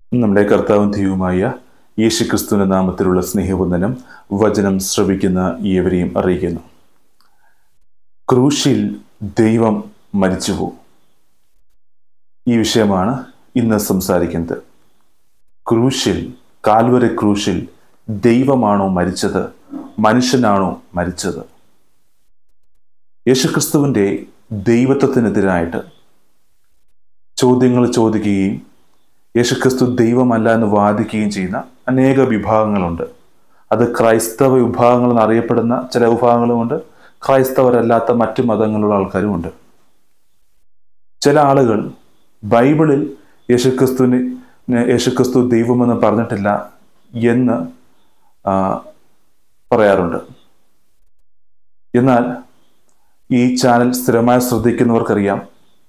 നമ്മുടെ കർത്താവും ദൈവമായ യേശുക്രിസ്തുവിന്റെ നാമത്തിലുള്ള സ്നേഹവന്ദനം വചനം ശ്രവിക്കുന്ന ഏവരെയും അറിയിക്കുന്നു ക്രൂശിൽ ദൈവം മരിച്ചുപോ ഈ വിഷയമാണ് ഇന്ന് സംസാരിക്കുന്നത് ക്രൂശിൽ കാൽവരി ക്രൂശിൽ ദൈവമാണോ മരിച്ചത് മനുഷ്യനാണോ മരിച്ചത് യേശുക്രിസ്തുവിൻ്റെ ദൈവത്വത്തിനെതിരായിട്ട് ചോദ്യങ്ങൾ ചോദിക്കുകയും യേശുക്രിസ്തു ദൈവമല്ല എന്ന് വാദിക്കുകയും ചെയ്യുന്ന അനേക വിഭാഗങ്ങളുണ്ട് അത് ക്രൈസ്തവ വിഭാഗങ്ങൾ എന്നറിയപ്പെടുന്ന ചില വിഭാഗങ്ങളുമുണ്ട് ക്രൈസ്തവരല്ലാത്ത മറ്റു മതങ്ങളുള്ള ആൾക്കാരുമുണ്ട് ചില ആളുകൾ ബൈബിളിൽ യേശുക്രിസ്തുവിന് യേശുക്രിസ്തു ദൈവമെന്ന് പറഞ്ഞിട്ടില്ല എന്ന് ആ, പറയാറുണ്ട് എന്നാൽ ഈ ചാനൽ സ്ഥിരമായി ശ്രദ്ധിക്കുന്നവർക്കറിയാം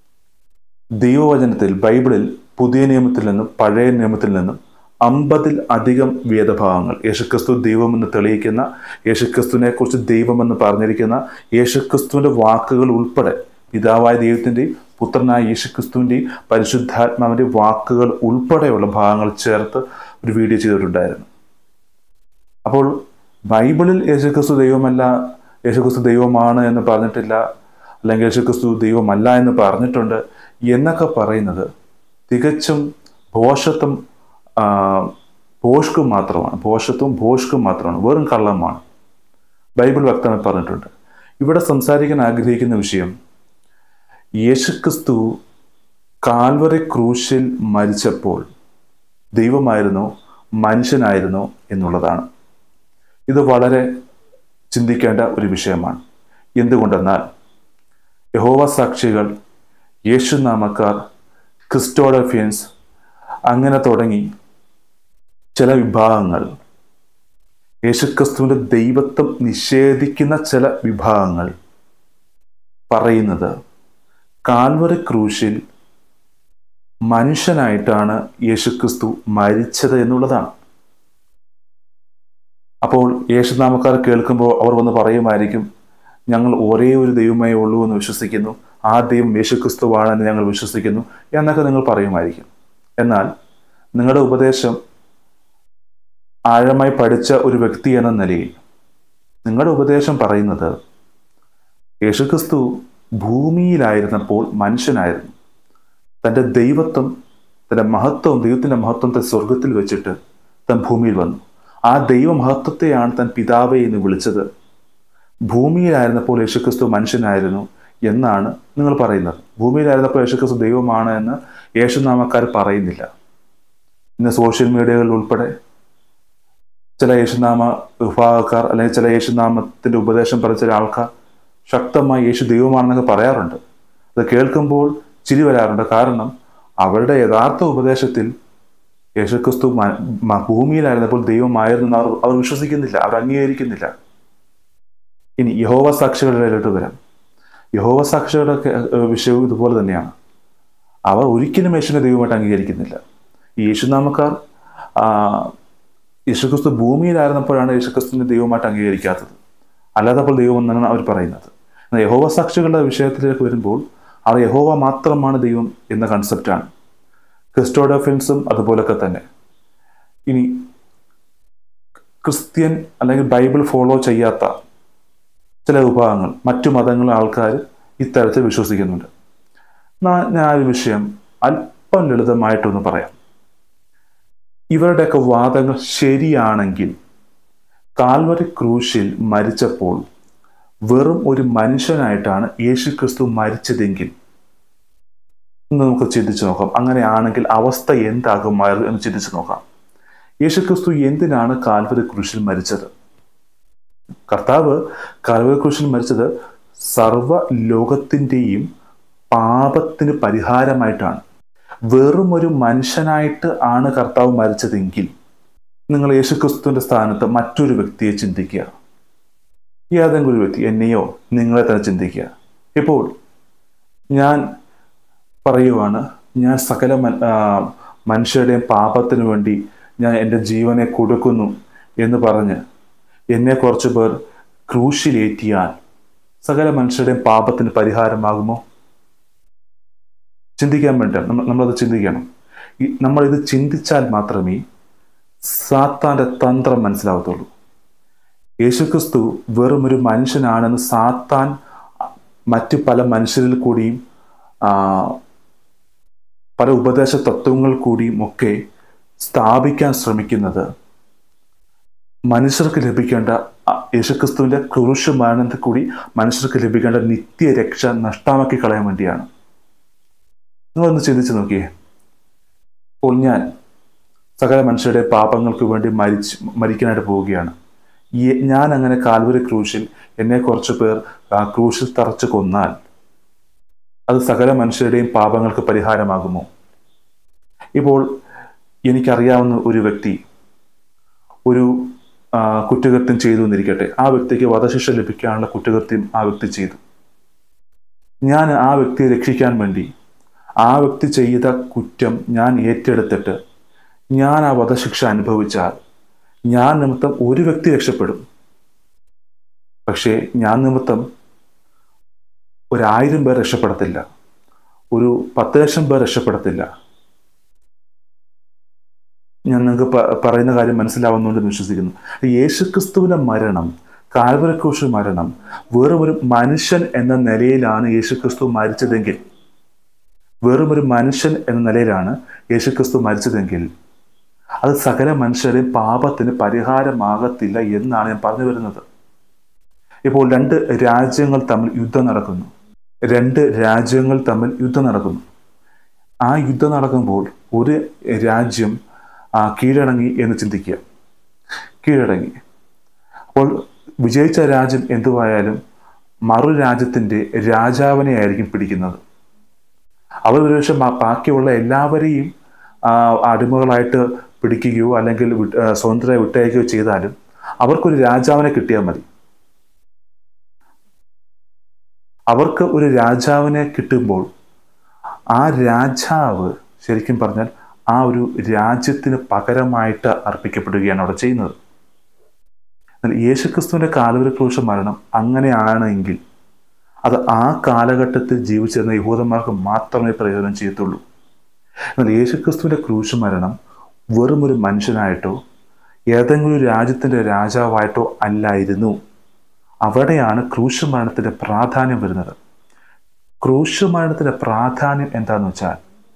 ദൈവവചനത്തിൽ ബൈബിളിൽ പുതിയ നിയമത്തിൽ നിന്നും പഴയ നിയമത്തിൽ നിന്നും അമ്പതിൽ അധികം വേദഭാഗങ്ങൾ യേശുക്രിസ്തു ദൈവമെന്ന് തെളിയിക്കുന്ന യേശുക്രിസ്തുവിനെ കുറിച്ച് ദൈവമെന്ന് പറഞ്ഞിരിക്കുന്ന യേശുക്രിസ്തുവിന്റെ വാക്കുകൾ ഉൾപ്പെടെ പിതാവായ ദൈവത്തിൻ്റെയും പുത്രനായ യേശുക്രിസ്തുവിൻ്റെയും പരിശുദ്ധാത്മാവിൻ്റെ വാക്കുകൾ ഉൾപ്പെടെയുള്ള ഭാഗങ്ങൾ ചേർത്ത് ഒരു വീഡിയോ ചെയ്തിട്ടുണ്ടായിരുന്നു അപ്പോൾ ബൈബിളിൽ യേശുക്രിസ്തു ദൈവമല്ല യേശുക്രിസ്തു ദൈവമാണ് എന്ന് പറഞ്ഞിട്ടില്ല അല്ലെങ്കിൽ യേശുക്രിസ്തു ദൈവമല്ല എന്ന് പറഞ്ഞിട്ടുണ്ട് എന്നൊക്കെ പറയുന്നത് തികച്ചും ഭോഷത്വം ആ, ഭോഷ്കും മാത്രമാണ് ഭോഷത്വം ഭോഷ്കും മാത്രമാണ് വെറും കള്ളമാണ് ബൈബിൾ വ്യക്തമായി പറഞ്ഞിട്ടുണ്ട് ഇവിടെ സംസാരിക്കാൻ ആഗ്രഹിക്കുന്ന വിഷയം യേശുക്രിസ്തു കാൽവറി ക്രൂശിൽ മരിച്ചപ്പോൾ ദൈവമായിരുന്നോ മനുഷ്യനായിരുന്നോ എന്നുള്ളതാണ് ഇത് വളരെ ചിന്തിക്കേണ്ട ഒരു വിഷയമാണ് എന്തുകൊണ്ടെന്നാൽ യഹോവ സാക്ഷികൾ യേശുനാമക്കാർ ക്രിസ്റ്റോഡഫിയൻസ് അങ്ങനെ തുടങ്ങി ചില വിഭാഗങ്ങൾ യേശുക്രിസ്തുവിന്റെ ദൈവത്വം നിഷേധിക്കുന്ന ചില വിഭാഗങ്ങൾ പറയുന്നത് കാൽവറി ക്രൂശിൽ മനുഷ്യനായിട്ടാണ് യേശുക്രിസ്തു മരിച്ചത് എന്നുള്ളതാണ് അപ്പോൾ യേശുനാമക്കാർ കേൾക്കുമ്പോൾ അവർ വന്ന് പറയുമായിരിക്കും ഞങ്ങൾ ഒരേ ഒരു ദൈവമേ ഉള്ളൂ എന്ന് വിശ്വസിക്കുന്നു ആ ദൈവം യേശുക്രിസ്തുവാണെന്ന് ഞങ്ങൾ വിശ്വസിക്കുന്നു എന്നൊക്കെ നിങ്ങൾ പറയുമായിരിക്കും എന്നാൽ നിങ്ങളുടെ ഉപദേശം ആഴമായി പഠിച്ച ഒരു വ്യക്തി എന്ന നിലയിൽ നിങ്ങളുടെ ഉപദേശം പറയുന്നത് യേശുക്രിസ്തു ഭൂമിയിലായിരുന്നപ്പോൾ മനുഷ്യനായിരുന്നു തൻ്റെ ദൈവത്വം തൻ്റെ മഹത്വം ദൈവത്തിൻ്റെ മഹത്വത്തെ സ്വർഗത്തിൽ വെച്ചിട്ട് താൻ ഭൂമിയിൽ വന്നു ആ ദൈവമഹത്വത്തെയാണ് താൻ പിതാവേ എന്ന് വിളിച്ചത് ഭൂമിയിലായിരുന്നപ്പോൾ യേശുക്രിസ്തു മനുഷ്യനായിരുന്നു എന്നാണ് നിങ്ങൾ പറയുന്നത് ഭൂമിയിലായിരുന്നപ്പോൾ യേശുക്രിസ്തു ദൈവമാണ് എന്ന് യേശുനാമക്കാർ പറയുന്നില്ല ഇന്ന് സോഷ്യൽ മീഡിയകളിൽ ഉൾപ്പെടെ ചില യേശുനാമ വിഭാഗക്കാർ അല്ലെങ്കിൽ ചില യേശുനാമത്തിന്റെ ഉപദേശം പറഞ്ഞ ചില ആൾക്കാർ ശക്തമായി യേശു ദൈവമാണെന്നൊക്കെ പറയാറുണ്ട് അത് കേൾക്കുമ്പോൾ ചിരി വരാറുണ്ട് കാരണം അവരുടെ യഥാർത്ഥ ഉപദേശത്തിൽ യേശുക്രിസ്തു മ- മ- ഭൂമിയിലായിരുന്നപ്പോൾ ദൈവമായിരുന്നു എന്ന് അവർ അവർ വിശ്വസിക്കുന്നില്ല അവർ അംഗീകരിക്കുന്നില്ല ഇനി യഹോവ സാക്ഷികളിലോട്ട് വരാം യഹോവ സാക്ഷികളുടെ ഒക്കെ, ഏഹ്, വിഷയവും ഇതുപോലെ തന്നെയാണ് അവർ ഒരിക്കലും യേശുവിനെ ദൈവമായിട്ട് അംഗീകരിക്കുന്നില്ല ഈ യേശുനാമക്കാർ ആ, യേശുക്രിസ്തു ഭൂമിയിലായിരുന്നപ്പോഴാണ് യേശുക്രിസ്തുവിനെ ദൈവമായിട്ട് അംഗീകരിക്കാത്തത് അല്ലാത്തപ്പോൾ ദൈവം എന്നാണ് അവർ പറയുന്നത് എന്നാൽ യഹോവ സാക്ഷികളുടെ വിഷയത്തിലേക്ക് വരുമ്പോൾ അവർ യഹോവ മാത്രമാണ് ദൈവം എന്ന കൺസെപ്റ്റാണ് ക്രിസ്റ്റോഡോഫിൻസും അതുപോലൊക്കെ തന്നെ ഇനി ക്രിസ്ത്യൻ അല്ലെങ്കിൽ ബൈബിൾ ഫോളോ ചെയ്യാത്ത ചില വിഭാഗങ്ങൾ മറ്റു മതങ്ങളിലെ ആൾക്കാർ ഇത്തരത്തിൽ വിശ്വസിക്കുന്നുണ്ട് നാ- ഞാൻ ആ ഒരു വിഷയം അല്പം ലളിതമായിട്ടൊന്ന് പറയാം ഇവരുടെയൊക്കെ വാദങ്ങൾ ശരിയാണെങ്കിൽ കാൽവരി ക്രൂശിൽ മരിച്ചപ്പോൾ വെറും ഒരു മനുഷ്യനായിട്ടാണ് യേശുക്രിസ്തു മരിച്ചതെങ്കിൽ എന്ന് നമുക്ക് ചിന്തിച്ചു നോക്കാം അങ്ങനെയാണെങ്കിൽ അവസ്ഥ എന്താകുമായിരുന്നു എന്ന് ചിന്തിച്ചു നോക്കാം യേശുക്രിസ്തു എന്തിനാണ് കാൽവരി ക്രൂശിൽ മരിച്ചത് കർത്താവ് കാൽവരി ക്രൂശിൽ മരിച്ചത് സർവ ലോകത്തിൻ്റെയും പാപത്തിന് പരിഹാരമായിട്ടാണ് വെറും ഒരു മനുഷ്യനായിട്ട് ആണ് കർത്താവ് മരിച്ചതെങ്കിൽ നിങ്ങൾ യേശുക്രിസ്തുവിന്റെ സ്ഥാനത്ത് മറ്റൊരു വ്യക്തിയെ ചിന്തിക്കുക ഏതെങ്കിലും ഒരു വ്യക്തി എന്നെയോ നിങ്ങളെ തന്നെ ചിന്തിക്കുക ഇപ്പോൾ ഞാൻ പറയുവാണ് ഞാൻ സകല മൻ- ആ, മനുഷ്യരുടെയും പാപത്തിനു വേണ്ടി ഞാൻ എൻ്റെ ജീവനെ കൊടുക്കുന്നു എന്ന് പറഞ്ഞ് എന്നെ കുറച്ച് പേർ ക്രൂശിലേറ്റിയാൽ സകല മനുഷ്യരുടെയും പാപത്തിന് പരിഹാരമാകുമോ ചിന്തിക്കാൻ വേണ്ടി നമ്മൾ നമ്മളത് ചിന്തിക്കണം ഈ- നമ്മൾ ഇത് ചിന്തിച്ചാൽ മാത്രമേ സാത്താന്റെ തന്ത്രം മനസ്സിലാവത്തുള്ളൂ യേശുക്രിസ്തു വെറും ഒരു മനുഷ്യനാണെന്ന് സാത്താൻ മറ്റ് പല മനുഷ്യരിൽ കൂടിയും ആ, പല ഉപദേശ തത്വങ്ങൾ കൂടിയും ഒക്കെ സ്ഥാപിക്കാൻ ശ്രമിക്കുന്നത് മനുഷ്യർക്ക് ലഭിക്കേണ്ട ആ, യേശുക്രിസ്തുവിന്റെ ക്രൂശ് മരണത്തിൽ കൂടി മനുഷ്യർക്ക് ലഭിക്കേണ്ട നിത്യരക്ഷ നഷ്ടമാക്കി കളയാൻ വേണ്ടിയാണ് നിങ്ങളൊന്ന് ചിന്തിച്ചു നോക്കിയേ ഇപ്പോൾ ഞാൻ സകല മനുഷ്യരുടെ പാപങ്ങൾക്ക് വേണ്ടി മരിച്ച് മരിക്കാനായിട്ട് പോവുകയാണ് ഈ ഞാൻ അങ്ങനെ കാൽവരി ക്രൂശിൽ എന്നെ കുറച്ച് പേർ ആ ക്രൂശിൽ തറച്ച് കൊന്നാൽ അത് സകല മനുഷ്യരുടെയും പാപങ്ങൾക്ക് പരിഹാരമാകുമോ ഇപ്പോൾ എനിക്കറിയാവുന്ന ഒരു വ്യക്തി ഒരു ആ, കുറ്റകൃത്യം ചെയ്തു എന്നിരിക്കട്ടെ ആ വ്യക്തിക്ക് വധശിക്ഷ ലഭിക്കാനുള്ള കുറ്റകൃത്യം ആ വ്യക്തി ചെയ്തു ഞാൻ ആ വ്യക്തിയെ രക്ഷിക്കാൻ വേണ്ടി ആ വ്യക്തി ചെയ്ത കുറ്റം ഞാൻ ഏറ്റെടുത്തിട്ട് ഞാൻ ആ വധശിക്ഷ അനുഭവിച്ചാൽ ഞാൻ നിമിത്തം ഒരു വ്യക്തി രക്ഷപ്പെടും പക്ഷേ ഞാൻ നിമിത്തം ഒരായിരം പേർ രക്ഷപ്പെടത്തില്ല ഒരു പത്ത് ലക്ഷം പേർ രക്ഷപ്പെടത്തില്ല ഞാൻ നിങ്ങൾക്ക് പ- പറയുന്ന കാര്യം മനസ്സിലാവുന്നുണ്ടെന്ന് വിശ്വസിക്കുന്നു യേശുക്രിസ്തുവിന്റെ മരണം കാൽവരക്രൂശ് മരണം വെറും ഒരു മനുഷ്യൻ എന്ന നിലയിലാണ് യേശുക്രിസ്തു മരിച്ചതെങ്കിൽ വെറും ഒരു മനുഷ്യൻ എന്ന നിലയിലാണ് യേശുക്രിസ്തു മരിച്ചതെങ്കിൽ അത് സകല മനുഷ്യരുടെയും പാപത്തിന് പരിഹാരമാകത്തില്ല എന്നാണ് ഞാൻ പറഞ്ഞു വരുന്നത് ഇപ്പോൾ രണ്ട് രാജ്യങ്ങൾ തമ്മിൽ യുദ്ധം നടക്കുന്നു രണ്ട് രാജ്യങ്ങൾ തമ്മിൽ യുദ്ധം നടക്കുന്നു ആ യുദ്ധം നടക്കുമ്പോൾ ഒരു രാജ്യം ആ, കീഴടങ്ങി എന്ന് ചിന്തിക്കുക കീഴടങ്ങി അപ്പോൾ വിജയിച്ച രാജ്യം എന്തുവായാലും മറു രാജ്യത്തിൻ്റെ രാജാവിനെ ആയിരിക്കും പിടിക്കുന്നത് അവർ ഒരുപക്ഷെ മ- ബാക്കിയുള്ള എല്ലാവരെയും ആ, അടിമകളായിട്ട് പിടിക്കുകയോ അല്ലെങ്കിൽ വിട്ട്- ആ, സ്വതന്ത്രരെ വിട്ടയക്കുകയോ ചെയ്താലും അവർക്കൊരു രാജാവിനെ കിട്ടിയാൽ മതി അവർക്ക് ഒരു രാജാവിനെ കിട്ടുമ്പോൾ ആ രാജാവ് ശരിക്കും പറഞ്ഞാൽ ആ ഒരു രാജ്യത്തിന് പകരമായിട്ട് അർപ്പിക്കപ്പെടുകയാണ് അവിടെ ചെയ്യുന്നത് എന്നാൽ യേശുക്രിസ്തുവിന്റെ കാലുവരി ക്രൂശ മരണം അങ്ങനെയാണെങ്കിൽ അത് ആ കാലഘട്ടത്തിൽ ജീവിച്ചിരുന്ന യഹൂദന്മാർക്ക് മാത്രമേ പ്രയോജനം ചെയ്യത്തുള്ളൂ എന്നാൽ യേശുക്രിസ്തുവിന്റെ ക്രൂശ മരണം വെറും ഒരു മനുഷ്യനായിട്ടോ ഏതെങ്കിലും ഒരു രാജ്യത്തിന്റെ രാജാവായിട്ടോ അല്ലായിരുന്നു അവിടെയാണ് ക്രൂശ മരണത്തിന്റെ പ്രാധാന്യം വരുന്നത് ക്രൂശ മരണത്തിന്റെ പ്രാധാന്യം എന്താന്ന് വെച്ചാൽ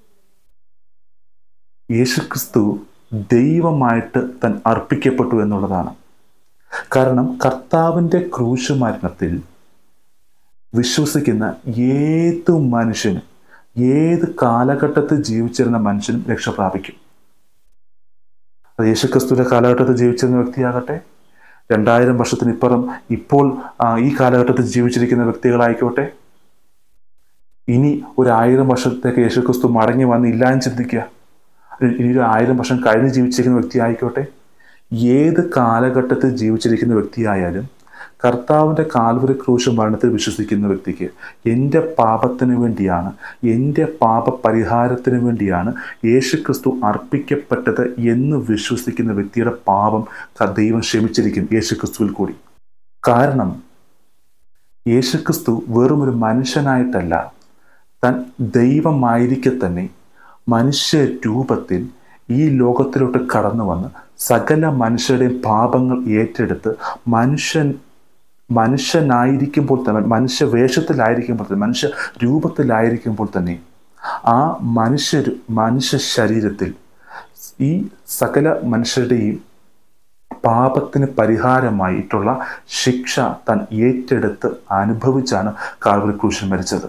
യേശുക്രിസ്തു ദൈവമായിട്ട് തൻ അർപ്പിക്കപ്പെട്ടു എന്നുള്ളതാണ് കാരണം കർത്താവിൻ്റെ ക്രൂശ് മരണത്തിൽ വിശ്വസിക്കുന്ന ഏത് മനുഷ്യനും ഏത് കാലഘട്ടത്തിൽ ജീവിച്ചിരുന്ന മനുഷ്യനും രക്ഷ പ്രാപിക്കും അത് യേശുക്രിസ്തുവിന്റെ കാലഘട്ടത്തിൽ ജീവിച്ചിരുന്ന വ്യക്തിയാകട്ടെ രണ്ടായിരം വർഷത്തിനിപ്പുറം ഇപ്പോൾ ആ, ഈ കാലഘട്ടത്തിൽ ജീവിച്ചിരിക്കുന്ന വ്യക്തികളായിക്കോട്ടെ ഇനി ഒരു ആയിരം വർഷത്തേക്ക് യേശുക്രിസ്തു മടങ്ങി വന്നില്ല എന്ന് ചിന്തിക്കുക ഇനി ഒരു ആയിരം വർഷം കഴിഞ്ഞ് ജീവിച്ചിരിക്കുന്ന വ്യക്തി ആയിക്കോട്ടെ ഏത് കാലഘട്ടത്തിൽ ജീവിച്ചിരിക്കുന്ന വ്യക്തിയായാലും കർത്താവിൻ്റെ കാൽവരി ക്രൂശ മരണത്തിൽ വിശ്വസിക്കുന്ന വ്യക്തിക്ക് എൻ്റെ പാപത്തിന് വേണ്ടിയാണ് എൻ്റെ പാപ പരിഹാരത്തിന് വേണ്ടിയാണ് യേശുക്രിസ്തു അർപ്പിക്കപ്പെട്ടത് എന്ന് വിശ്വസിക്കുന്ന വ്യക്തിയുടെ പാപം ക- ദൈവം ക്ഷമിച്ചിരിക്കും യേശുക്രിസ്തുവിൽ കൂടി കാരണം യേശുക്രിസ്തു വെറും ഒരു മനുഷ്യനായിട്ടല്ല താൻ ദൈവമായിരിക്കെ തന്നെ മനുഷ്യ രൂപത്തിൽ ഈ ലോകത്തിലോട്ട് കടന്നു വന്ന് സകല മനുഷ്യരുടെയും പാപങ്ങൾ ഏറ്റെടുത്ത് മനുഷ്യൻ മനുഷ്യനായിരിക്കുമ്പോൾ തന്നെ മനുഷ്യ വേഷത്തിലായിരിക്കുമ്പോൾ തന്നെ മനുഷ്യ രൂപത്തിലായിരിക്കുമ്പോൾ തന്നെ ആ മനുഷ്യ രു- മനുഷ്യ ശരീരത്തിൽ ഈ സകല മനുഷ്യരുടെയും പാപത്തിന് പരിഹാരമായിട്ടുള്ള ശിക്ഷ താൻ ഏറ്റെടുത്ത് അനുഭവിച്ചാണ് കാൽവറി ക്രൂശിൽ മരിച്ചത്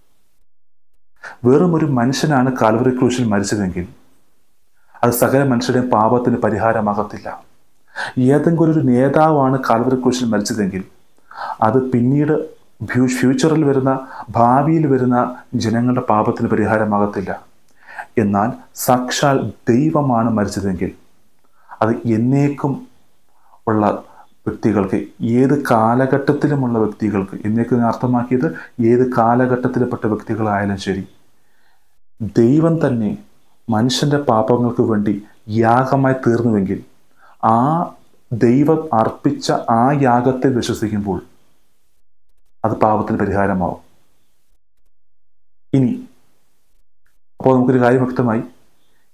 വെറും ഒരു മനുഷ്യനാണ് കാൽവറി ക്രൂശിൽ മരിച്ചതെങ്കിൽ അത് സകല മനുഷ്യരുടെയും പാപത്തിന് പരിഹാരമാകത്തില്ല ഏതെങ്കിലും ഒരു നേതാവാണ് കാൽവറി ക്രൂശിൽ മരിച്ചതെങ്കിൽ അത് പിന്നീട് ഫ്യൂ- ഫ്യൂച്ചറിൽ വരുന്ന ഭാവിയിൽ വരുന്ന ജനങ്ങളുടെ പാപത്തിന് പരിഹാരമാകത്തില്ല എന്നാൽ സാക്ഷാൽ ദൈവമാണ് മരിച്ചതെങ്കിൽ അത് എന്നേക്കും ഉള്ള വ്യക്തികൾക്ക് ഏത് കാലഘട്ടത്തിലുമുള്ള വ്യക്തികൾക്ക് എന്നേക്കും ഞാൻ അർത്ഥമാക്കിയത് ഏത് കാലഘട്ടത്തിൽപ്പെട്ട വ്യക്തികളായാലും ശരി ദൈവം തന്നെ മനുഷ്യന്റെ പാപങ്ങൾക്ക് വേണ്ടി യാഗമായി തീർന്നുവെങ്കിൽ ആ ദൈവം അർപ്പിച്ച ആ യാഗത്തിൽ വിശ്വസിക്കുമ്പോൾ അത് പാപത്തിന് പരിഹാരമാവും ഇനി അപ്പോൾ നമുക്കൊരു കാര്യം വ്യക്തമായി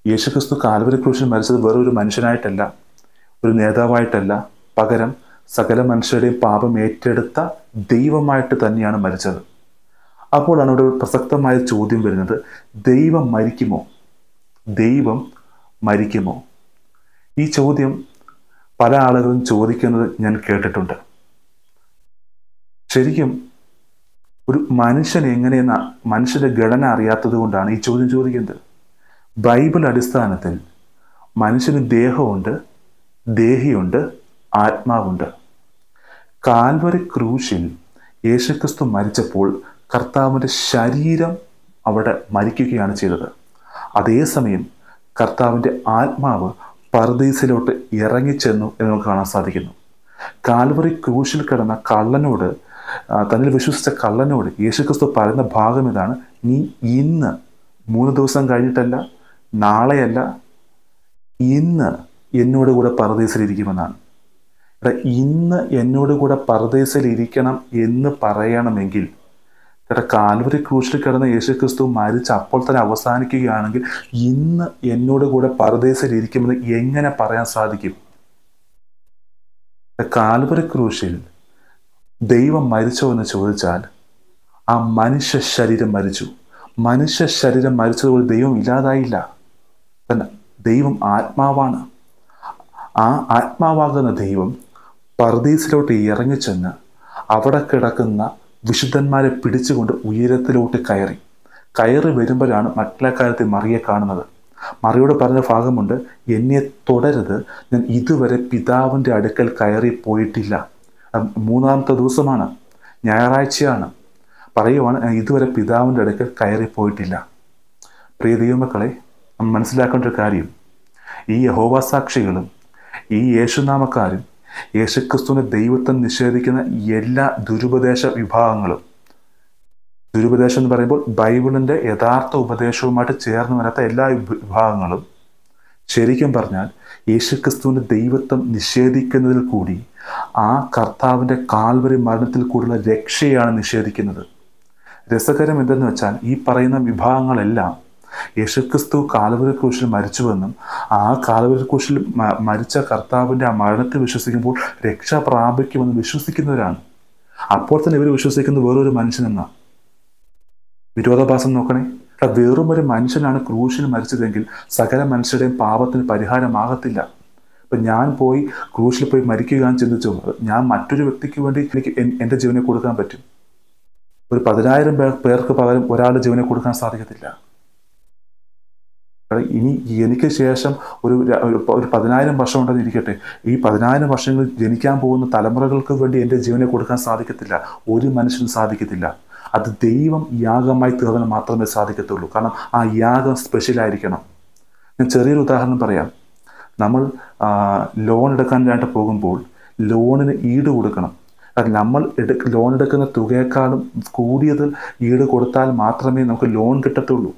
യേശുക്രിസ്തു കാൽവരി ക്രൂശിൽ മരിച്ചത് വെറും ഒരു മനുഷ്യനായിട്ടല്ല ഒരു നേതാവായിട്ടല്ല പകരം സകല മനുഷ്യരുടെയും പാപം ഏറ്റെടുത്ത ദൈവമായിട്ട് തന്നെയാണ് മരിച്ചത് അപ്പോഴാണ് ഇവിടെ ഒരു പ്രസക്തമായ ചോദ്യം വരുന്നത് ദൈവം മരിക്കുമോ ദൈവം മരിക്കുമോ ഈ ചോദ്യം പല ആളുകളും ചോദിക്കുന്നത് ഞാൻ കേട്ടിട്ടുണ്ട് ശരിക്കും ഒരു മനുഷ്യൻ എങ്ങനെയെന്ന മനുഷ്യന്റെ ഘടന അറിയാത്തത് കൊണ്ടാണ് ഈ ചോദ്യം ചോദിക്കുന്നത് ബൈബിൾ അടിസ്ഥാനത്തിൽ മനുഷ്യന് ദേഹമുണ്ട് ദേഹിയുണ്ട് ആത്മാവുണ്ട് കാൽവരി ക്രൂശിൽ യേശുക്രിസ്തു മരിച്ചപ്പോൾ കർത്താവിൻ്റെ ശരീരം അവിടെ മരിക്കുകയാണ് ചെയ്തത് അതേസമയം കർത്താവിൻ്റെ ആത്മാവ് പർദീസിലോട്ട് ഇറങ്ങിച്ചെന്നു എന്ന് നമുക്ക് കാണാൻ സാധിക്കുന്നു കാൽവറി ക്രൂശിൽ കിടന്ന കള്ളനോട് ആ, തന്നിൽ വിശ്വസിച്ച കള്ളനോട് യേശുക്രിസ്തു പറയുന്ന ഭാഗം ഇതാണ് നീ ഇന്ന് മൂന്ന് ദിവസം കഴിഞ്ഞിട്ടല്ല നാളെയല്ല ഇന്ന് എന്നോട് കൂടെ പർദീസിലിരിക്കുമെന്നാണ് എടാ ഇന്ന് എന്നോട് കൂടെ പർദീസിൽ ഇരിക്കണം എന്ന് പറയണമെങ്കിൽ എടാ കാൽവരി ക്രൂശിൽ കിടന്ന യേശുക്രിസ്തു മരിച്ച് അപ്പോൾ തന്നെ അവസാനിക്കുകയാണെങ്കിൽ ഇന്ന് എന്നോട് കൂടെ പർദീസിൽ ഇരിക്കുമെന്ന് എങ്ങനെ പറയാൻ സാധിക്കും എടാ, കാൽവരി ക്രൂശിൽ ദൈവം മരിച്ചോ എന്ന് ചോദിച്ചാൽ ആ മനുഷ്യ ശരീരം മരിച്ചു മനുഷ്യ ശരീരം മരിച്ചതുപോലെ ദൈവം ഇല്ലാതായില്ല തന്നെ ദൈവം ആത്മാവാണ് ആ ആത്മാവാകുന്ന ദൈവം പർദീസിലോട്ട് ഇറങ്ങിച്ചെന്ന് അവിടെ കിടക്കുന്ന വിശുദ്ധന്മാരെ പിടിച്ചുകൊണ്ട് ഉയരത്തിലോട്ട് കയറി കയറി വരുമ്പോഴാണ് മറ്റുള്ള കാര്യത്തിൽ മറിയെ കാണുന്നത് മറിയോട് പറഞ്ഞ ഭാഗമുണ്ട് എന്നെ തുടരുത് ഞാൻ ഇതുവരെ പിതാവിൻ്റെ അടുക്കൽ കയറി പോയിട്ടില്ല അത് മൂന്നാമത്തെ ദിവസമാണ് ഞായറാഴ്ചയാണ് പറയുവാണ് ഞാൻ ഇതുവരെ പിതാവിൻ്റെ അടുക്കൽ കയറി പോയിട്ടില്ല പ്രിയ ദൈവമക്കളെ നമ്മൾ മനസ്സിലാക്കേണ്ട ഒരു കാര്യം ഈ യഹോവാസാക്ഷികളും ഈ യേശുനാമക്കാരും യേശുക്രിസ്തുവിന്റെ ദൈവത്വം നിഷേധിക്കുന്ന എല്ലാ ദുരുപദേശ വിഭാഗങ്ങളും ദുരുപദേശം എന്ന് പറയുമ്പോൾ ബൈബിളിന്റെ യഥാർത്ഥ ഉപദേശവുമായിട്ട് ചേർന്ന് വരാത്ത എല്ലാ വിഭ- വിഭാഗങ്ങളും ശരിക്കും പറഞ്ഞാൽ യേശുക്രിസ്തുവിന്റെ ദൈവത്വം നിഷേധിക്കുന്നതിൽ കൂടി ആ കർത്താവിന്റെ കാൽവരി മരണത്തിൽ കൂടിയുള്ള രക്ഷയാണ് നിഷേധിക്കുന്നത് രസകരം എന്തെന്ന് വെച്ചാൽ ഈ പറയുന്ന വിഭാഗങ്ങളെല്ലാം യേശുക്രിസ്തു കാൽവരി ക്രൂശിൽ മരിച്ചുവെന്നും ആ കാൽവരി ക്രൂശിൽ മ- മരിച്ച കർത്താവിന്റെ ആ മരണത്തിൽ വിശ്വസിക്കുമ്പോൾ രക്ഷ പ്രാപിക്കുമെന്ന് വിശ്വസിക്കുന്നവരാണ് അപ്പോൾ തന്നെ ഇവർ വിശ്വസിക്കുന്നത് വേറൊരു മനുഷ്യനെന്ന വിരോധാഭാസം നോക്കണേ എടാ, വെറും ഒരു മനുഷ്യനാണ് ക്രൂശിൽ മരിച്ചതെങ്കിൽ സകല മനുഷ്യരുടെയും പാപത്തിന് പരിഹാരമാകത്തില്ല ഇപ്പൊ ഞാൻ പോയി ക്രൂശിൽ പോയി മരിക്കുകയാണെന്ന് ചിന്തിച്ചു ഞാൻ മറ്റൊരു വ്യക്തിക്ക് വേണ്ടി എനിക്ക് എൻ- എൻ്റെ ജീവനെ കൊടുക്കാൻ പറ്റും ഒരു പതിനായിരം പേർ പേർക്ക് പകരം ഒരാളുടെ ജീവനെ കൊടുക്കാൻ സാധിക്കത്തില്ല എടാ, ഇനി എനിക്ക് ശേഷം ഒരു ര- ഒരു പ- ഒരു പതിനായിരം വർഷം ഉണ്ടെന്ന് ഇരിക്കട്ടെ ഈ പതിനായിരം വർഷങ്ങളിൽ ജനിക്കാൻ പോകുന്ന തലമുറകൾക്ക് വേണ്ടി എൻ്റെ ജീവനെ കൊടുക്കാൻ സാധിക്കത്തില്ല ഒരു മനുഷ്യനും സാധിക്കത്തില്ല അത് ദൈവം യാഗമായി തീർന്നാൽ മാത്രമേ സാധിക്കത്തുള്ളൂ കാരണം ആ യാഗം സ്പെഷ്യൽ ആയിരിക്കണം ഞാൻ ചെറിയൊരു ഉദാഹരണം പറയാം നമ്മൾ ആ, ലോൺ എടുക്കാനായിട്ട് പോകുമ്പോൾ ലോണിന് ഈട് കൊടുക്കണം അത് നമ്മൾ എടുക്ക ലോൺ എടുക്കുന്ന തുകയെക്കാളും കൂടുതൽ ഈട് കൊടുത്താൽ മാത്രമേ നമുക്ക് ലോൺ കിട്ടത്തുള്ളൂ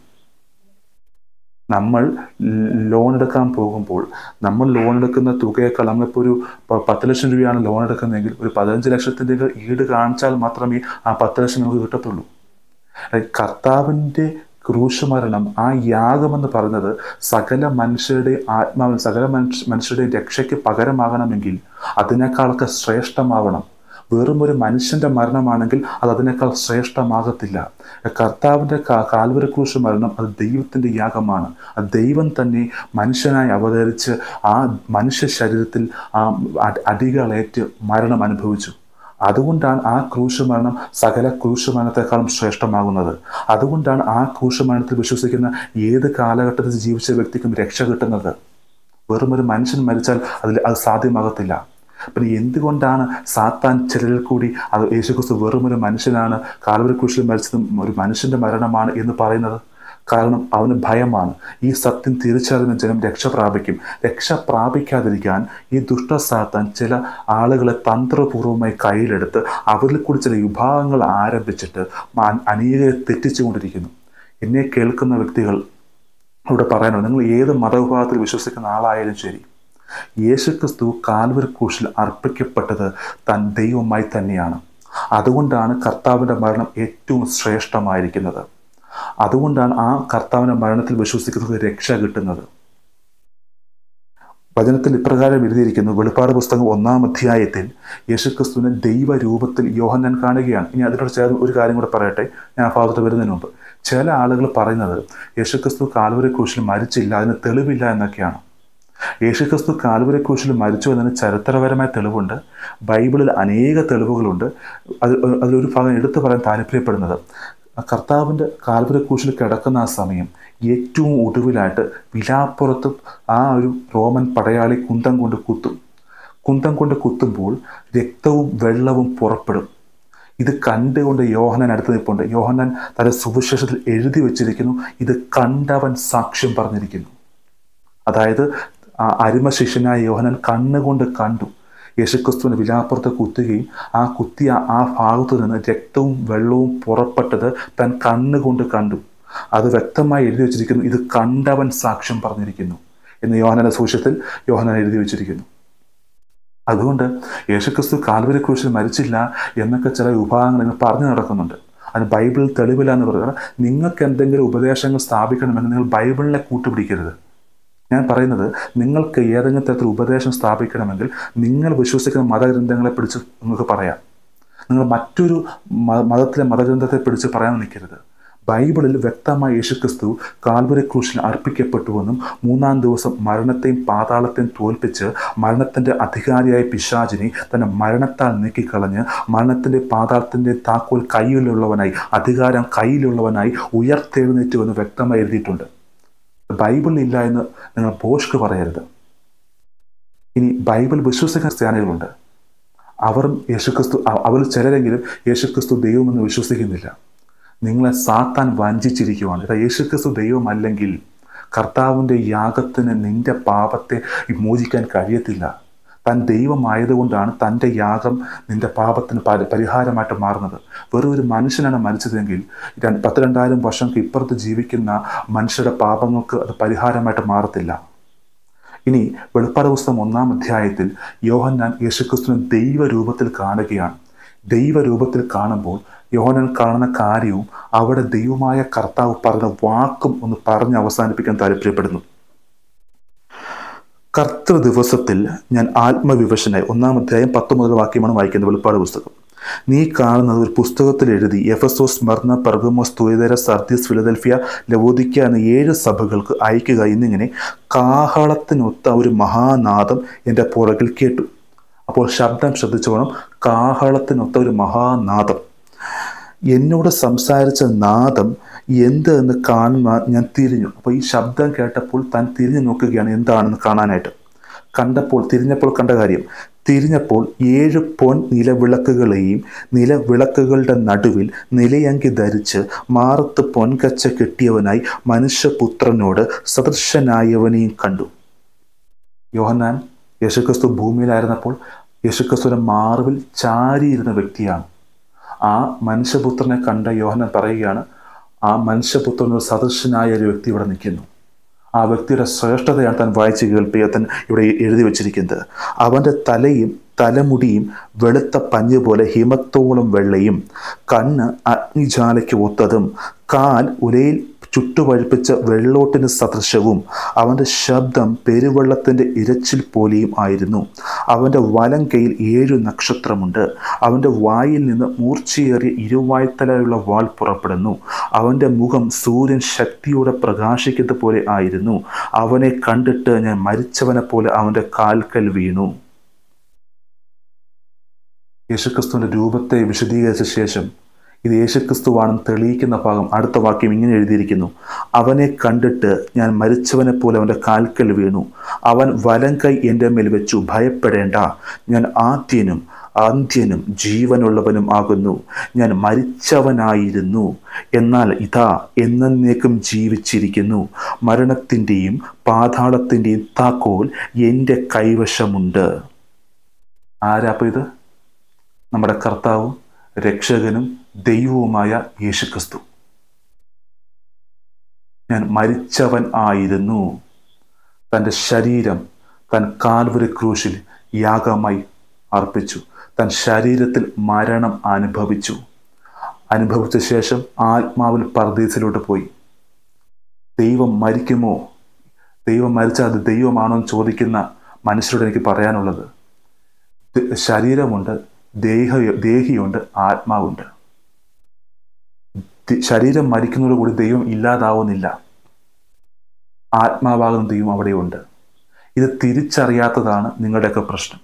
നമ്മൾ ലോൺ എടുക്കാൻ പോകുമ്പോൾ നമ്മൾ ലോൺ എടുക്കുന്ന തുകയേക്കാൾ നമ്മളിപ്പോൾ ഒരു പ- പത്ത് ലക്ഷം രൂപയാണ് ലോൺ എടുക്കുന്നതെങ്കിൽ ഒരു പതിനഞ്ച് ലക്ഷത്തിൻ്റെ ഈട് കാണിച്ചാൽ മാത്രമേ ആ പത്ത് ലക്ഷം നമുക്ക് കിട്ടത്തുള്ളൂ അതായത് കർത്താവിൻ്റെ ക്രൂശ് മരണം ആ യാഗമെന്ന് പറയുന്നത് സകല മനുഷ്യരുടെ ആത്മാവിൽ സകല മനുഷ്യ മനുഷ്യരുടെ രക്ഷയ്ക്ക് പകരമാകണമെങ്കിൽ അതിനേക്കാളൊക്കെ ശ്രേഷ്ഠമാവണം വെറും ഒരു മനുഷ്യന്റെ മരണമാണെങ്കിൽ അത് അതിനേക്കാൾ ശ്രേഷ്ഠമാകത്തില്ല കർത്താവിൻ്റെ കാൽവര ക്രൂശ് മരണം അത് ദൈവത്തിൻ്റെ യാഗമാണ് അത് ദൈവം തന്നെ മനുഷ്യനായി അവതരിച്ച് ആ മനുഷ്യ ശരീരത്തിൽ ആ അ- അടികളേറ്റ് മരണം അനുഭവിച്ചു അതുകൊണ്ടാണ് ആ ക്രൂശ് മരണം സകല ക്രൂശ് മരണത്തെക്കാളും ശ്രേഷ്ഠമാകുന്നത് അതുകൊണ്ടാണ് ആ ക്രൂശ് മരണത്തിൽ വിശ്വസിക്കുന്ന ഏത് കാലഘട്ടത്തിൽ ജീവിച്ച വ്യക്തിക്കും രക്ഷ കിട്ടുന്നത് വെറും ഒരു മനുഷ്യൻ മരിച്ചാൽ അതിൽ അത് സാധ്യമാകത്തില്ല പിന്നെ എന്തുകൊണ്ടാണ് സാത്താൻ ചിലരിൽ കൂടി അത് യേശുക്രിസ്തു വെറും ഒരു മനുഷ്യനാണ് കാൽവരി ക്രൂശിൽ മരിച്ചതും ഒരു മനുഷ്യന്റെ മരണമാണ് എന്ന് പറയുന്നത് കാരണം അവന് ഭയമാണ് ഈ സത്യം തിരിച്ചറിയുന്ന ജനം രക്ഷ പ്രാപിക്കും രക്ഷ പ്രാപിക്കാതിരിക്കാൻ ഈ ദുഷ്ട സാത്താൻ ചില ആളുകളെ തന്ത്രപൂർവ്വമായി കയ്യിലെടുത്ത് അവരിൽ കൂടി ചില വിഭാഗങ്ങൾ ആരംഭിച്ചിട്ട് മ- അനേകരെ തെറ്റിച്ചുകൊണ്ടിരിക്കുന്നു എന്നെ കേൾക്കുന്ന വ്യക്തികൾ ഇവിടെ പറയാനുള്ളത് നിങ്ങൾ ഏത് മതവിഭാഗത്തിൽ വിശ്വസിക്കുന്ന ആളായാലും ശരി യേശുക്രിസ്തു കാൽവരി ക്രൂശിൽ അർപ്പിക്കപ്പെട്ടത് താൻ ദൈവമായി തന്നെയാണ് അതുകൊണ്ടാണ് കർത്താവിൻ്റെ മരണം ഏറ്റവും ശ്രേഷ്ഠമായിരിക്കുന്നത് അതുകൊണ്ടാണ് ആ കർത്താവിൻ്റെ മരണത്തിൽ വിശ്വസിക്കുന്നത് രക്ഷ കിട്ടുന്നത് വചനത്തിൽ ഇപ്രകാരം എഴുതിയിരിക്കുന്നു വെളിപ്പാട് പുസ്തകം ഒന്നാം അധ്യായത്തിൽ യേശുക്രിസ്തുവിനെ ദൈവരൂപത്തിൽ യോഹന്നാൻ കാണുകയാണ് ഇനി അതിനോട് ചേർന്ന് ഒരു കാര്യം കൂടെ പറയട്ടെ ഞാൻ ആ ഭാഗത്ത് വരുന്നതിന് മുമ്പ് ചില ആളുകൾ പറയുന്നത് യേശുക്രിസ്തു കാൽവരി ക്രൂശിൽ മരിച്ചില്ല അതിന് തെളിവില്ല എന്നൊക്കെയാണ് യേശുക്രിസ്തു കാൽവരി ക്രൂശിൽ മരിച്ചു എന്നതിന് ചരിത്രപരമായ തെളിവുണ്ട് ബൈബിളിൽ അനേക തെളിവുകളുണ്ട് അത് അതിലൊരു ഭാഗം എടുത്തു പറയാൻ താല്പര്യപ്പെടുന്നത് കർത്താവിൻ്റെ കാൽവരി ക്രൂശിൽ കിടക്കുന്ന ആ സമയം ഏറ്റവും ഒടുവിലായിട്ട് വിലാപ്പുറത്ത് ആ ഒരു റോമൻ പടയാളി കുന്തം കൊണ്ട് കുത്തും കുന്തം കൊണ്ട് കുത്തുമ്പോൾ രക്തവും വെള്ളവും പുറപ്പെടും ഇത് കണ്ടുകൊണ്ട് യോഹനാൻ അടുത്ത് നിൽപ്പുണ്ട് യോഹനാൻ തന്റെ സുവിശേഷത്തിൽ എഴുതി വച്ചിരിക്കുന്നു ഇത് കണ്ടവൻ സാക്ഷ്യം പറഞ്ഞിരിക്കുന്നു അതായത് ആ അരിമ ശിഷ്യനായ യോഹനാൻ കണ്ണുകൊണ്ട് കണ്ടു യേശുക്രിസ്തുവിന് വിലാപ്പുറത്ത് കുത്തുകയും ആ കുത്തിയ ആ ഭാഗത്തു നിന്ന് രക്തവും വെള്ളവും പുറപ്പെട്ടത് താൻ കണ്ണുകൊണ്ട് കണ്ടു അത് വ്യക്തമായി എഴുതി വച്ചിരിക്കുന്നു ഇത് കണ്ടവൻ സാക്ഷ്യം പറഞ്ഞിരിക്കുന്നു എന്ന് യോഹനന്റെ സൂക്ഷ്യത്തിൽ യോഹനൻ എഴുതി വച്ചിരിക്കുന്നു അതുകൊണ്ട് യേശുക്രിസ്തു കാൽവരി ക്രൂശിൽ മരിച്ചില്ല എന്നൊക്കെ ചില വിഭാഗങ്ങൾ ഇങ്ങനെ പറഞ്ഞു നടക്കുന്നുണ്ട് അതിന് ബൈബിളിൽ തെളിവില്ല എന്ന് പറയുന്നത് നിങ്ങൾക്ക് എന്തെങ്കിലും ഉപദേശങ്ങൾ സ്ഥാപിക്കണമെന്ന് നിങ്ങൾ ബൈബിളിനെ കൂട്ടുപിടിക്കരുത് ഞാൻ പറയുന്നത് നിങ്ങൾക്ക് ഏതെങ്കിലും തരത്തിൽ ഉപദേശം സ്ഥാപിക്കണമെങ്കിൽ നിങ്ങൾ വിശ്വസിക്കുന്ന മതഗ്രന്ഥങ്ങളെ പിടിച്ച് നിങ്ങൾക്ക് പറയാം നിങ്ങൾ മറ്റൊരു മതത്തിലെ മതഗ്രന്ഥത്തെ പിടിച്ച് പറയാൻ നിൽക്കരുത് ബൈബിളിൽ വ്യക്തമായി യേശുക്രിസ്തു കാൽവരി ക്രൂശിൽ അർപ്പിക്കപ്പെട്ടുവെന്നും മൂന്നാം ദിവസം മരണത്തെയും പാതാളത്തെയും തോൽപ്പിച്ച് മരണത്തിൻ്റെ അധികാരിയായ പിശാചിനെ തന്നെ മരണത്താൽ നീക്കിക്കളഞ്ഞ് മരണത്തിൻ്റെ പാതാളത്തിൻ്റെ താക്കോൽ കയ്യിലുള്ളവനായി അധികാരം കയ്യിലുള്ളവനായി ഉയർത്തെഴുന്നേറ്റുവെന്ന് വ്യക്തമായി എഴുതിയിട്ടുണ്ട് ബൈബിളിൽ ഇല്ല എന്ന് നിങ്ങൾ പോഷ്ക്ക് പറയരുത് ഇനി ബൈബിൾ വിശ്വസിക്കുന്ന ക്രിസ്ത്യാനികളുണ്ട് അവരും യേശുക്രിസ്തു അവർ ചിലരെങ്കിലും യേശുക്രിസ്തു ദൈവമെന്ന് വിശ്വസിക്കുന്നില്ല നിങ്ങളെ സാത്താൻ വഞ്ചിച്ചിരിക്കുവാണ് ഇതാ യേശുക്രിസ്തു ദൈവമല്ലെങ്കിൽ കർത്താവിൻ്റെ യാഗത്തിന് നിന്റെ പാപത്തെ മോചിക്കാൻ കഴിയത്തില്ല താൻ ദൈവമായതുകൊണ്ടാണ് തൻ്റെ യാഗം നിന്റെ പാപത്തിന് പരിഹാരമായിട്ട് മാറുന്നത് വെറും ഒരു മനുഷ്യനാണ് മരിച്ചതെങ്കിൽ പത്ത് രണ്ടായിരം വർഷങ്ങൾക്ക് ഇപ്പുറത്ത് ജീവിക്കുന്ന മനുഷ്യരുടെ പാപങ്ങൾക്ക് അത് പരിഹാരമായിട്ട് മാറത്തില്ല ഇനി വെളുപ്പാട് പുസ്തകം ഒന്നാം അധ്യായത്തിൽ യോഹന്നാൻ യേശുക്രിസ്തുവിനെ ദൈവരൂപത്തിൽ കാണുകയാണ് ദൈവരൂപത്തിൽ കാണുമ്പോൾ യോഹനൻ കാണുന്ന കാര്യവും അവിടെ ദൈവമായ കർത്താവ് പറഞ്ഞ വാക്കും ഒന്ന് പറഞ്ഞ് അവസാനിപ്പിക്കാൻ താല്പര്യപ്പെടുന്നു കർത്തൃ ദിവസത്തിൽ ഞാൻ ആത്മവിവശനായി ഒന്നാം അധ്യായം പത്തൊമ്പത് വാക്യമാണ് വായിക്കുന്നത് വെളിപ്പാട് പുസ്തകം നീ കാണുന്നത് ഒരു പുസ്തകത്തിൽ എഴുതി Ephesus Smyrna Pergamos Thyatira Sardis Philadelphia Laodicea എന്ന ഏഴ് സഭകൾക്ക് അയക്കുക എന്നിങ്ങനെ കാഹളത്തിനൊത്ത ഒരു മഹാനാദം എൻ്റെ പുറകിൽ കേട്ടു അപ്പോൾ ശബ്ദം ശ്രദ്ധിച്ചോണം കാഹളത്തിനൊത്ത ഒരു മഹാനാദം എന്നോട് സംസാരിച്ച നാദം എന്ത് എന്ന് കാണുവാൻ ഞാൻ തിരിഞ്ഞു അപ്പോൾ ഈ ശബ്ദം കേട്ടപ്പോൾ താൻ തിരിഞ്ഞു നോക്കുകയാണ് എന്താണെന്ന് കാണാനായിട്ട് കണ്ടപ്പോൾ തിരിഞ്ഞപ്പോൾ കണ്ട കാര്യം തിരിഞ്ഞപ്പോൾ ഏഴ് പൊൻ നിലവിളക്കുകളെയും നിലവിളക്കുകളുടെ നടുവിൽ നിലയങ്കി ധരിച്ച് മാറത്ത് പൊൻകച്ച കെട്ടിയവനായി മനുഷ്യപുത്രനോട് സദൃശനായവനെയും കണ്ടു യോഹന്നാൻ യേശുക്രിസ്തു ഭൂമിയിലായിരുന്നപ്പോൾ യേശുക്രിസ്തുവിന്റെ മാർവിൽ ചാരിയിരുന്ന വ്യക്തിയാണ് ആ മനുഷ്യപുത്രനെ കണ്ട യോഹനൻ പറയുകയാണ് ആ മനുഷ്യപുത്രനൊരു സദൃശനായ ഒരു വ്യക്തി ഇവിടെ നിൽക്കുന്നു ആ വ്യക്തിയുടെ ശ്രേഷ്ഠതയാണ് താൻ വായിച്ച് കേൾപ്പിയ താൻ ഇവിടെ എഴുതി വച്ചിരിക്കുന്നത് അവൻ്റെ തലയും തലമുടിയും വെളുത്ത പഞ്ഞ് പോലെ ഹിമത്തോളം വെള്ളയും കണ്ണ് അഗ്നിജാലയ്ക്ക് ഒത്തതും കാൽ ഉലയിൽ ചുട്ടുപഴുപ്പിച്ച വെള്ളോട്ടിന് സദൃശവും അവൻ്റെ ശബ്ദം പെരുവെള്ളത്തിൻ്റെ ഇരച്ചിൽ പോലെയും ആയിരുന്നു അവൻ്റെ വലം കൈയിൽ ഏഴു നക്ഷത്രമുണ്ട് അവൻ്റെ വായിൽ നിന്ന് മൂർച്ചയേറിയ ഇരുവായ്ത്തലയുള്ള വാൾ പുറപ്പെടുന്നു അവൻ്റെ മുഖം സൂര്യൻ ശക്തിയോടെ പ്രകാശിക്കുന്നത് പോലെ ആയിരുന്നു അവനെ കണ്ടിട്ട് ഞാൻ മരിച്ചവനെ പോലെ അവൻ്റെ കാൽക്കൽ വീണു യേശുക്രിസ്തുവിൻ്റെ രൂപത്തെ വിശദീകരിച്ച ശേഷം ഇത് യേശുക്രിസ്തുവാണെന്ന് തെളിയിക്കുന്ന ഭാഗം അടുത്ത വാക്യം ഇങ്ങനെ എഴുതിയിരിക്കുന്നു അവനെ കണ്ടിട്ട് ഞാൻ മരിച്ചവനെ പോലെ അവൻ്റെ കാൽക്കൽ വീണു അവൻ വലം കൈ എൻ്റെ മേൽ വെച്ചു ഭയപ്പെടേണ്ട ഞാൻ ആദ്യനും അന്ത്യനും ജീവനുള്ളവനും ആകുന്നു ഞാൻ മരിച്ചവനായിരുന്നു എന്നാൽ ഇതാ എന്നേക്കും ജീവിച്ചിരിക്കുന്നു മരണത്തിൻ്റെയും പാതാളത്തിൻ്റെയും താക്കോൽ എൻ്റെ കൈവശമുണ്ട് ആരാപ്പോൾ ഇത് നമ്മുടെ കർത്താവും രക്ഷകനും ദൈവവുമായ യേശുക്രിസ്തു ഞാൻ മരിച്ചവൻ ആയിരുന്നു തൻ്റെ ശരീരം തൻ കാൽവരി ക്രൂശിൽ യാഗമായി അർപ്പിച്ചു തൻ ശരീരത്തിൽ മരണം അനുഭവിച്ചു അനുഭവിച്ച ശേഷം ആത്മാവിൽ പർദീസിലോട്ട് പോയി ദൈവം മരിക്കുമോ ദൈവം മരിച്ചാൽ അത് ദൈവമാണോ എന്ന് ചോദിക്കുന്ന മനുഷ്യരോട് എനിക്ക് പറയാനുള്ളത് ദ- ശരീരമുണ്ട് ദേഹ ദേഹിയുണ്ട് ആത്മാവുണ്ട് ദി- ശരീരം മരിക്കുന്നതോടുകൂടി ദൈവം ഇല്ലാതാവുന്നില്ല ആത്മാവാകുന്ന ദൈവം അവിടെയുണ്ട് ഇത് തിരിച്ചറിയാത്തതാണ് നിങ്ങളുടെയൊക്കെ പ്രശ്നം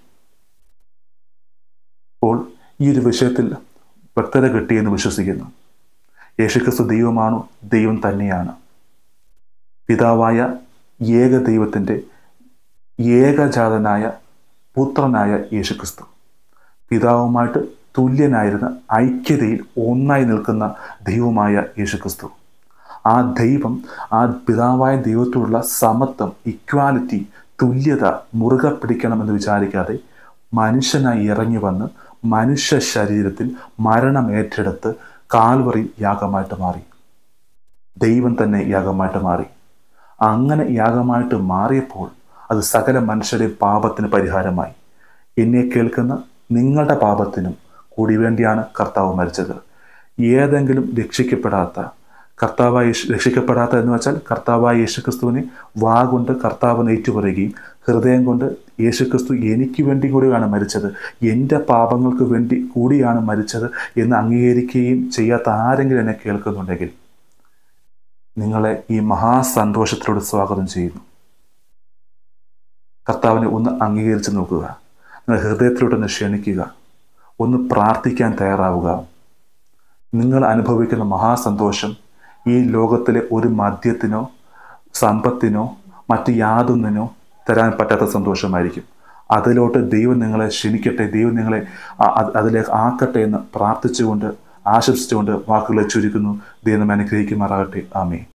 അപ്പോൾ ഈ ഒരു വിഷയത്തിൽ വ്യക്തത കിട്ടിയെന്ന് വിശ്വസിക്കുന്നു യേശുക്രിസ്തു ദൈവമാണോ ദൈവം തന്നെയാണ് പിതാവായ ഏക ദൈവത്തിൻ്റെ ഏകജാതനായ പുത്രനായ യേശുക്രിസ്തു പിതാവുമായിട്ട് തുല്യനായിരുന്ന ഐക്യതയിൽ ഒന്നായി നിൽക്കുന്ന ദൈവമായ യേശുക്രിസ്തു ആ ദൈവം ആ പിതാവായ ദൈവത്തോടുള്ള സമത്വം ഇക്വാലിറ്റി തുല്യത മുറുകെ പിടിക്കണമെന്ന് വിചാരിക്കാതെ മനുഷ്യനായി ഇറങ്ങി വന്ന് മനുഷ്യ ശരീരത്തിൽ മരണം ഏറ്റെടുത്ത് കാൽവറി യാഗമായിട്ട് മാറി ദൈവം തന്നെ യാഗമായിട്ട് മാറി അങ്ങനെ യാഗമായിട്ട് മാറിയപ്പോൾ അത് സകല മനുഷ്യരുടെ പാപത്തിന് പരിഹാരമായി എന്നെ കേൾക്കുന്ന നിങ്ങളുടെ പാപത്തിനും കൂടി വേണ്ടിയാണ് കർത്താവ് മരിച്ചത് ഏതെങ്കിലും രക്ഷിക്കപ്പെടാത്ത കർത്താവായ യേശു രക്ഷിക്കപ്പെടാത്ത എന്ന് വെച്ചാൽ കർത്താവായ യേശുക്രിസ്തുവിനെ വാ കൊണ്ട് കർത്താവിനെ ഏറ്റുപറയുകയും ഹൃദയം കൊണ്ട് യേശുക്രിസ്തു എനിക്ക് വേണ്ടി കൂടിയാണ് മരിച്ചത് എൻ്റെ പാപങ്ങൾക്ക് വേണ്ടി കൂടിയാണ് മരിച്ചത് എന്ന് അംഗീകരിക്കുകയും ചെയ്യാത്ത ആരെങ്കിലും എന്നെ കേൾക്കുന്നുണ്ടെങ്കിൽ നിങ്ങളെ ഈ മഹാസന്തോഷത്തിലൂടെ സ്വാഗതം ചെയ്യുന്നു കർത്താവിനെ ഒന്ന് അംഗീകരിച്ച് നോക്കുക നിങ്ങൾ ഹൃദയത്തിലൂടെ ഒന്ന് ക്ഷണിക്കുക ഒന്ന് പ്രാർത്ഥിക്കാൻ തയ്യാറാവുക നിങ്ങൾ അനുഭവിക്കുന്ന മഹാസന്തോഷം ഈ ലോകത്തിലെ ഒരു മദ്യത്തിനോ സമ്പത്തിനോ മറ്റ് യാതൊന്നിനോ തരാൻ പറ്റാത്ത സന്തോഷമായിരിക്കും അതിലോട്ട് ദൈവം നിങ്ങളെ ക്ഷണിക്കട്ടെ ദൈവം നിങ്ങളെ ആ- അത് അതിലേക്ക് ആക്കട്ടെ എന്ന് പ്രാർത്ഥിച്ചുകൊണ്ട് ആശംസിച്ചുകൊണ്ട് വാക്കുകളെ ചുരുക്കുന്നു ദൈവം നമ്മെ അനുഗ്രഹിക്കുമാറാകട്ടെ ആമേ